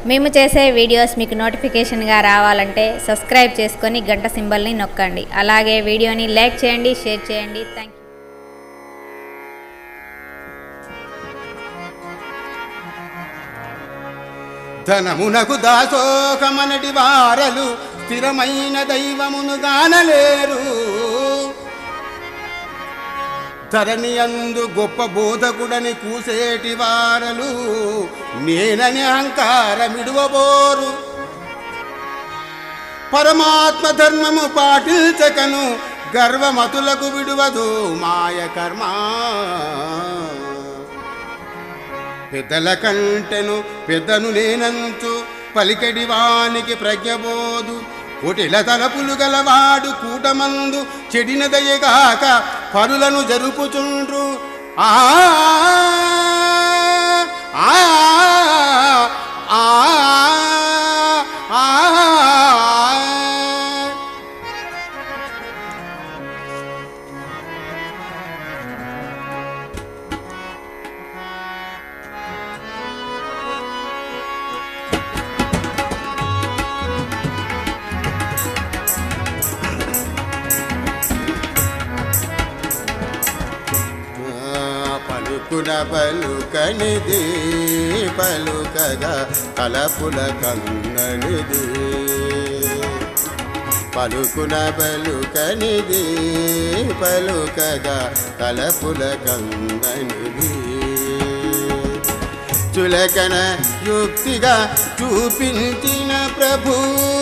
మేము చేసే వీడియోస్ మీకు నోటిఫికేషన్గా రావాలంటే సబ్స్క్రైబ్ చేసుకొని గంట సింబల్ని నొక్కండి అలాగే వీడియోని లైక్ చేయండి షేర్ చేయండి థ్యాంక్ యూ ధనమునకు దాసోకమనటి వారలు స్థిరమైన దైవమును గానలేరు ధరణి అందు గొప్ప బోధకుడని కూసేటి వారలు నేనని అహంకారమిడువబోరు పరమాత్మ ధర్మము పాటించకను గర్వమతులకు విడువదు మాయ కర్మ పెద్దల కంటెను పెద్దను నేనంచు పలికెడి వానికి ప్రజ్ఞబోధు కోటిల తలపులు గలవాడు కూటమందు చెడిన దయగాక పరులను జరుపుచుండ్రు ఆ ఆ ఆ ఆ పలుకున పలుకనిది పలుకగా తలపుల కన్ననిది పలుకున పలుకనిది పలుకగా తలపుల కన్ననిది చులకన యుక్తిగా చూపించిన ప్రభు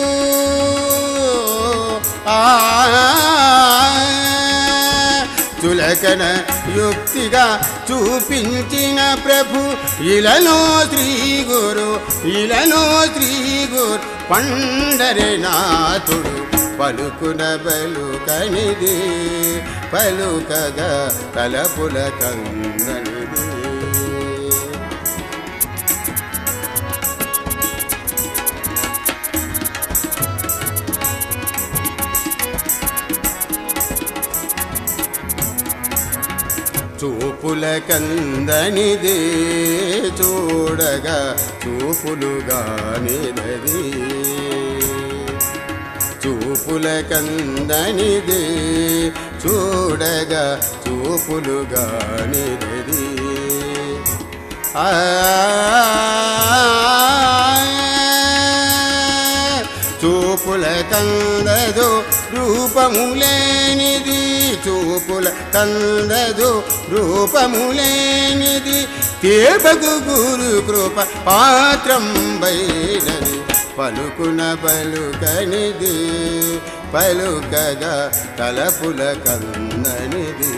ఆ చులకన యుక్తిగా చూపించిన ప్రభు ఇలను శ్రీ గురు ఇలను శ్రీ గురు పండరినాథుడు పలుకున బలుకనిది పలుకగా తలపుల కందనిది చూపుల కందనిది చూడగా చూపులుగానిదది చూపుల కందనిది చూడగా చూపులుగానిదది ఆ చూపుల కందదు రూపములేనిది చూపుల కందదు రూపములేనిది తీర్పకు గురు కృప పాత్రం బైనది పలుకున పలుకనిది పలుకగా తలపుల కందనిది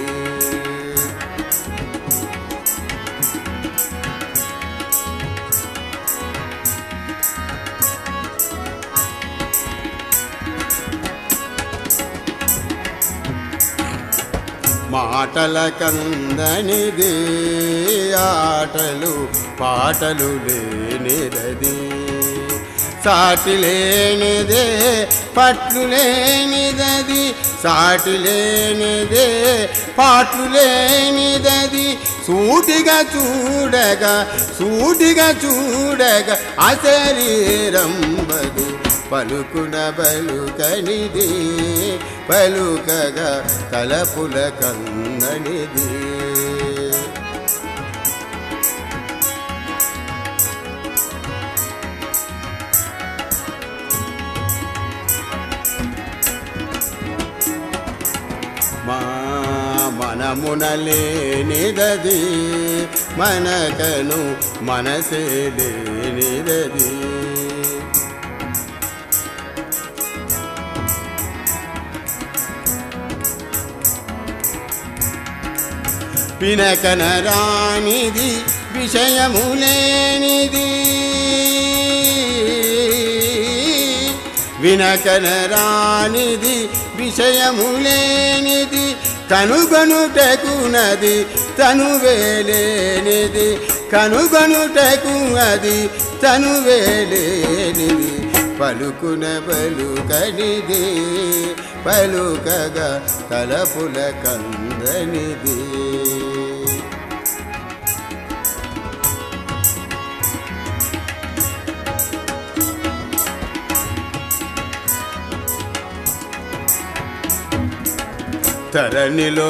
మాటల కందనిది ఆటలు పాటలు లేనిదది సాటి లేనిదే పట్లు లేనిదది సాటి లేనిదే పాట్లు లేనిదది సూటిగా చూడగా సూటిగా చూడగా అశరీరంబదు పలుకున బలుకనిది పలుకగా తలపుల కన్ననిది మా మనమున లేనిదది మనకను మనసే లేనిదది పినకన రానిది విషయము లేనిది వినకన రానిది విషయము లేనిది కనుగొనుటకునది తనువేలేనిది కనుగొనుటకు అది తనువేలేనిది పలుకున పలుకనిది పలుకగా తలపుల కందనిది ధరణిలో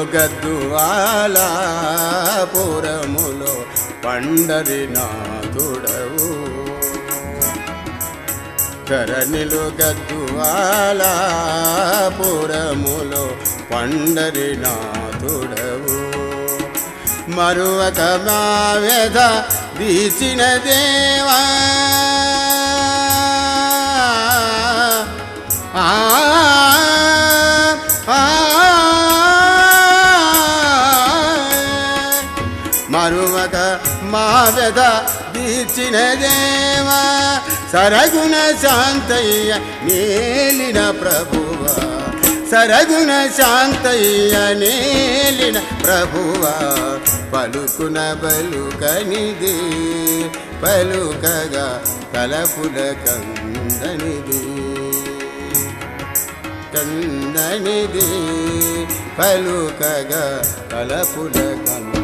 గద్దువాలాపురములో పండరి నాథుడవు ధరణిలో గద్దువాలాపురములో పండరి నాథుడవు మరువక మా వ్యధ దీచిన దేవా ఆ ఆ, మరువక మా వ్యధ దీచిన దేవా సరగుణ శాంతయ్య నేలిన ప్రభువా సరగుణ శాంతయ్య నేలిన ప్రభువా పలుకున బలుకనిది పలుకగా తలపుల కందనిది కందనిది పలుకగా తలపుల కంద